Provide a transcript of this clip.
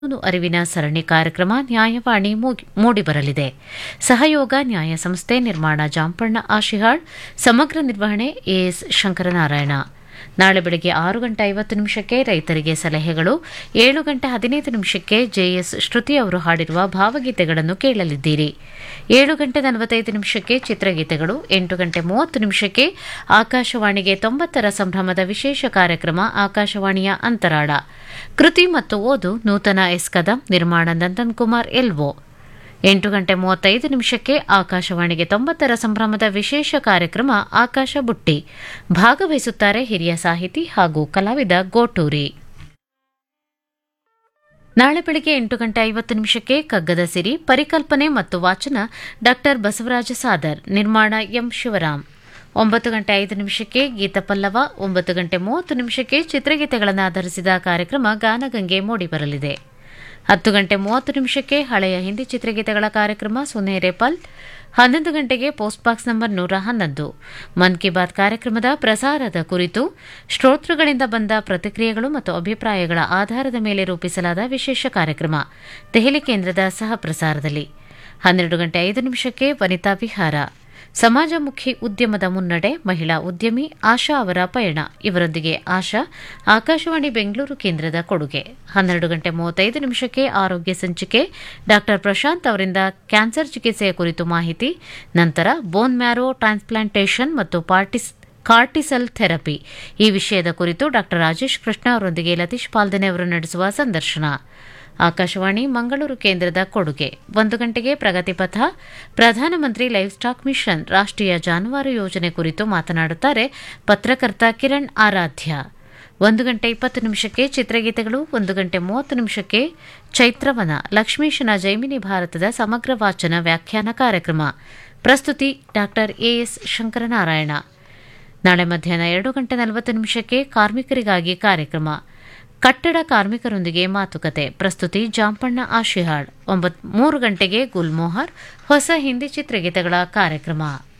ಕಾನೂನು ಅರಿವಿನ ಸರಣಿ ಕಾರ್ಯಕ್ರಮ ನ್ಯಾಯವಾಣಿ ಮೂಗಿ- ಮೂಡಿಬರಲಿದೆ ಸಹಯೋಗ ನ್ಯಾಯ ಸಂಸ್ಥೆ ನಿರ್ಮಾಣ ಜಾಂಪಣ್ಣ ಆಶಿಹಾಳ್ ಸಮಗ್ರ ನಿರ್ವಹಣೆ ಎಎಸ್ ಶಂಕರನಾರಾಯಣ ನಾಳೆ ಬೆಳಗ್ಗೆ ಆರು ಗಂಟೆ ಐವತ್ತು ನಿಮಿಷಕ್ಕೆ ರೈತರಿಗೆ ಸಲಹೆಗಳು ಏಳು ಗಂಟೆ ಹದಿನೈದು ನಿಮಿಷಕ್ಕೆ ಜೆಎಸ್ ಶ್ರುತಿ ಅವರು ಹಾಡಿರುವ ಭಾವಗೀತೆಗಳನ್ನು ಕೇಳಲಿದ್ದೀರಿ ಏಳು ಗಂಟೆ ನಲವತ್ತೈದು ನಿಮಿಷಕ್ಕೆ ಚಿತ್ರಗೀತೆಗಳು ಎಂಟು ಗಂಟೆ ಮೂವತ್ತು ನಿಮಿಷಕ್ಕೆ ಆಕಾಶವಾಣಿಗೆ ತೊಂಬತ್ತರ ಸಂಭ್ರಮದ ವಿಶೇಷ ಕಾರ್ಯಕ್ರಮ ಆಕಾಶವಾಣಿಯ ಅಂತರಾಳ ಕೃತಿ ಮತ್ತು ಓದು ನೂತನ ಎಸ್ ಕದಂ ನಿರ್ಮಾಣ ನಂದನ್ ಕುಮಾರ್ ಎಲ್ವೋ ಎಂಟು ಗಂಟೆ ಮೂವತ್ತೈದು ನಿಮಿಷಕ್ಕೆ ಆಕಾಶವಾಣಿಗೆ ತೊಂಬತ್ತರ ಸಂಭ್ರಮದ ವಿಶೇಷ ಕಾರ್ಯಕ್ರಮ ಆಕಾಶ ಬುಟ್ಟಿ ಭಾಗವಹಿಸುತ್ತಾರೆ ಹಿರಿಯ ಸಾಹಿತಿ ಹಾಗೂ ಕಲಾವಿದ ಗೋಟೂರಿ ನಾಳೆ ಬೆಳಗ್ಗೆ ಎಂಟು ಗಂಟೆ ಐವತ್ತು ನಿಮಿಷಕ್ಕೆ ಕಗ್ಗದ ಸಿರಿ ಪರಿಕಲ್ಪನೆ ಮತ್ತು ವಾಚನ ಡಾಕ್ಟರ್ ಬಸವರಾಜ ಸಾದರ್ ನಿರ್ಮಾಣ ಎಂ ಶಿವರಾಮ್ ಒಂಬತ್ತು ಗಂಟೆ ಐದು ನಿಮಿಷಕ್ಕೆ ಗೀತಪಲ್ಲವ ಒಂಬತ್ತು ಗಂಟೆ ಮೂವತ್ತು ನಿಮಿಷಕ್ಕೆ ಚಿತ್ರಗೀತೆಗಳನ್ನು ಆಧರಿಸಿದ ಕಾರ್ಯಕ್ರಮ ಗಾನಗಂಗೆ ಮೂಡಿಬರಲಿದೆ ಹತ್ತು ಗಂಟೆ ಮೂವತ್ತು ನಿಮಿಷಕ್ಕೆ ಹಳೆಯ ಹಿಂದಿ ಚಿತ್ರಗೀತೆಗಳ ಕಾರ್ಯಕ್ರಮ ಸುನೇರೆ ಪಲ್ ಹನ್ನೊಂದು ಗಂಟೆಗೆ ಪೋಸ್ಟ್ ಬಾಕ್ಸ್ ನಂಬರ್ ನೂರ ಹನ್ನೊಂದು ಮನ್ ಕಿ ಬಾತ್ ಕಾರ್ಯಕ್ರಮದ ಪ್ರಸಾರದ ಕುರಿತು ಶ್ರೋತೃಗಳಿಂದ ಬಂದ ಪ್ರತಿಕ್ರಿಯೆಗಳು ಮತ್ತು ಅಭಿಪ್ರಾಯಗಳ ಆಧಾರದ ಮೇಲೆ ರೂಪಿಸಲಾದ ವಿಶೇಷ ಕಾರ್ಯಕ್ರಮ ದೆಹಲಿ ಕೇಂದ್ರದ ಸಹ ಪ್ರಸಾರದಲ್ಲಿ ಹನ್ನೆರಡು ಗಂಟೆ ಐದು ನಿಮಿಷಕ್ಕೆ ವನಿತಾ ವಿಹಾರ ಸಮಾಜಮುಖಿ ಉದ್ಯಮದ ಮುನ್ನಡೆ ಮಹಿಳಾ ಉದ್ಯಮಿ ಆಶಾ ಅವರ ಪಯಣ ಇವರೊಂದಿಗೆ ಆಶಾ ಆಕಾಶವಾಣಿ ಬೆಂಗಳೂರು ಕೇಂದ್ರದ ಕೊಡುಗೆ ಹನ್ನೆರಡು ಗಂಟೆ ಮೂವತ್ತೈದು ನಿಮಿಷಕ್ಕೆ ಆರೋಗ್ಯ ಸಂಚಿಕೆ ಡಾಕ್ಟರ್ ಪ್ರಶಾಂತ್ ಅವರಿಂದ ಕ್ಯಾನ್ಸರ್ ಚಿಕಿತ್ಸೆಯ ಕುರಿತು ಮಾಹಿತಿ ನಂತರ ಬೋನ್ ಮ್ಯಾರೋ ಟ್ರಾನ್ಸ್ಪ್ಲಾಂಟೇಷನ್ ಮತ್ತು ಪಾರ್ಟಿಸ್ ಕಾರ್ಟಿಸಲ್ ಥೆರಪಿ ಈ ವಿಷಯದ ಕುರಿತು ಡಾಕ್ಟರ್ ರಾಜೇಶ್ ಕೃಷ್ಣ ಅವರೊಂದಿಗೆ ಲತೀಶ್ ಪಾಲ್ದನೆ ಅವರು ನಡೆಸುವ ಸಂದರ್ಶನ ಆಕಾಶವಾಣಿ ಮಂಗಳೂರು ಕೇಂದ್ರದ ಕೊಡುಗೆ ಒಂದು ಗಂಟೆಗೆ ಪ್ರಗತಿಪಥ ಪ್ರಧಾನಮಂತ್ರಿ ಲೈವ್ ಸ್ಟಾಕ್ ಮಿಷನ್ ರಾಷ್ಟ್ರೀಯ ಜಾನುವಾರು ಯೋಜನೆ ಕುರಿತು ಮಾತನಾಡುತ್ತಾರೆ ಪತ್ರಕರ್ತ ಕಿರಣ್ ಆರಾಧ್ಯ ಒಂದು ಗಂಟೆ ಇಪ್ಪತ್ತು ನಿಮಿಷಕ್ಕೆ ಚಿತ್ರಗೀತೆಗಳು ಒಂದು ಗಂಟೆ ಮೂವತ್ತು ನಿಮಿಷಕ್ಕೆ ಚೈತ್ರವನ ಲಕ್ಷ್ಮೀಶನ ಜೈಮಿನಿ ಭಾರತದ ಸಮಗ್ರ ವಾಚನ ವ್ಯಾಖ್ಯಾನ ಕಾರ್ಯಕ್ರಮ ಪ್ರಸ್ತುತಿ ಡಾಕ್ಟರ್ ಎಎಸ್ ಶಂಕರನಾರಾಯಣ ನಾಳೆ ಮಧ್ಯಾಹ್ನ ಎರಡು ಗಂಟೆ ನಲವತ್ತು ನಿಮಿಷಕ್ಕೆ ಕಾರ್ಮಿಕರಿಗಾಗಿ ಕಾರ್ಯಕ್ರಮ ಕಟ್ಟಡ ಕಾರ್ಮಿಕರೊಂದಿಗೆ ಮಾತುಕತೆ ಪ್ರಸ್ತುತಿ ಜಾಂಪಣ್ಣ ಆಶಿಹಾಳ್ ಒಂಬತ್ ಮೂರು ಗಂಟೆಗೆ ಗುಲ್ಮೋಹರ್ ಹೊಸ ಹಿಂದಿ ಚಿತ್ರಗೀತೆಗಳ ಕಾರ್ಯಕ್ರಮ